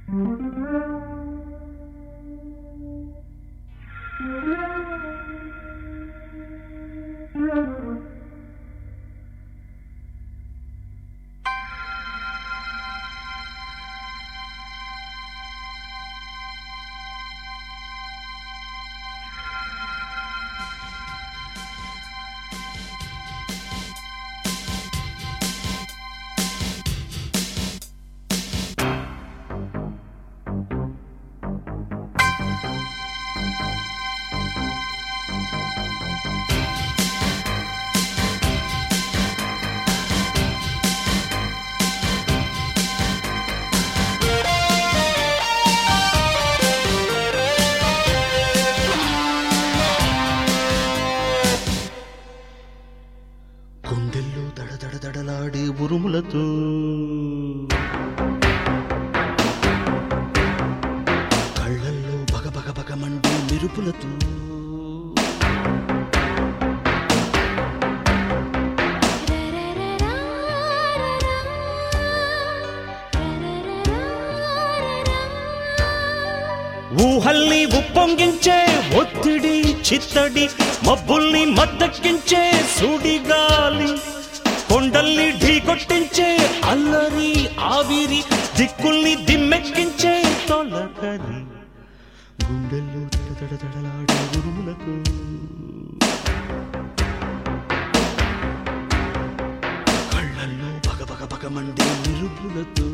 గుండెల్లో దడదడ దడలాడే ఉరుములతో కళ్ళల్లో బగ బగ బగ మండే మెరుపులతో ఊహల్ని ఉప్పొంగించే ఒత్తిడి చిత్తడి మబ్బుల్ని మద్దెక్కించే సుడిగాలి కొండల్ని ఢీకొట్టించే అల్లరి ఆవిరి దిక్కుల్ని దిమ్మెక్కించే తొలకరి గుండెల్లో దడదడ దడలాడే ఉరుములకు కళ్ళల్లో బగ బగ బగ మండే నిరుపులతో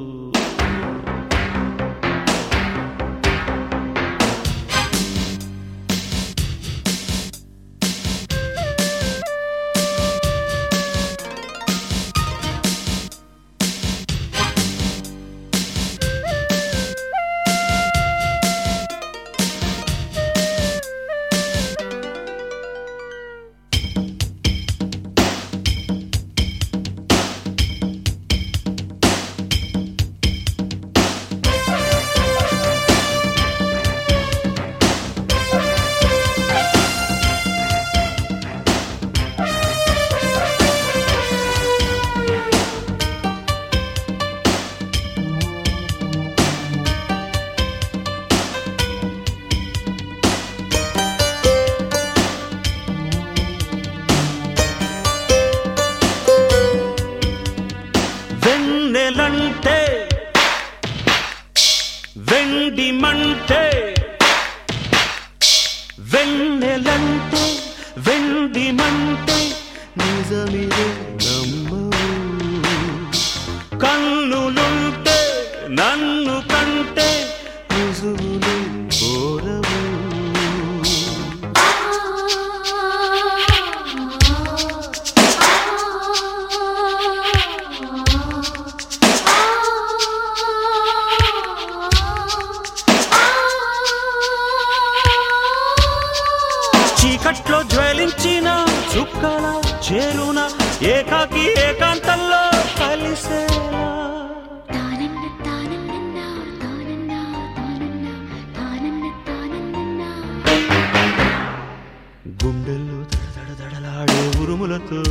వెన్నెలంటే వెండి మంటే వెన్నెలంటే వెండి మంటే నిజమిదే నమ్మవు కన్నులుంటే నన్ను కంటే రుజువులు కోరవు చీకట్లో జ్వలించిన చుక్కల చేరున ఏకాకి ఏకాంతంలో కలిసేలా తానన్న తానన్న తానన్న తానన్న తానన్న తానన్న గుండెల్లో దడదడ దడలాడే ఉరుములతో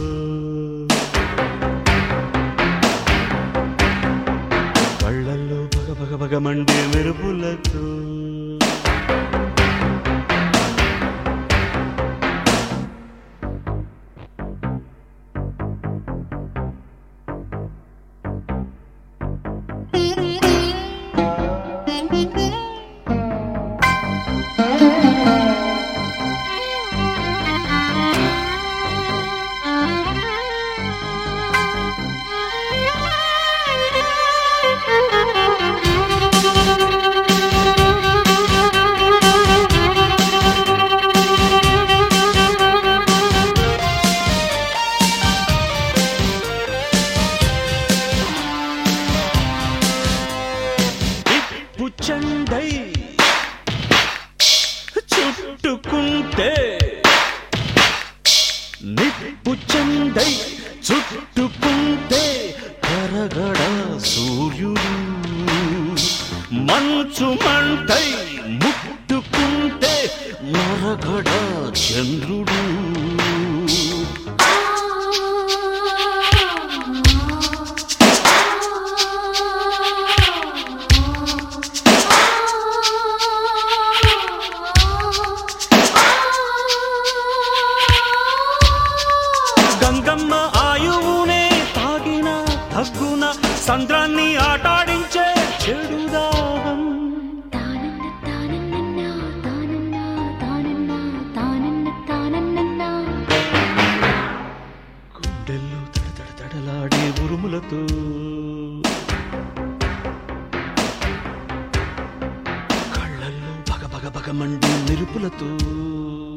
కళ్ళల్లో పగ పగ పగ మండే మెరుపులతో పుచ్చండై చుట్టుకుంటే నిప్పు చండై చుట్టుకుంటే కరగడ సూర్యుడు మంచు మంటై ముట్టుకుంటే మరగడ చంద్రుడు సంద్రాన్ని ఆటాడించే చెడు దాహం తానన్న తానన్న తానన్న తానన్న తానన్న తానన్న గుండెల్లో తడతడ తడలాడే ఉరుములతో కళ్ళల్లో పగ పగ పగ మండే మెరుపులతో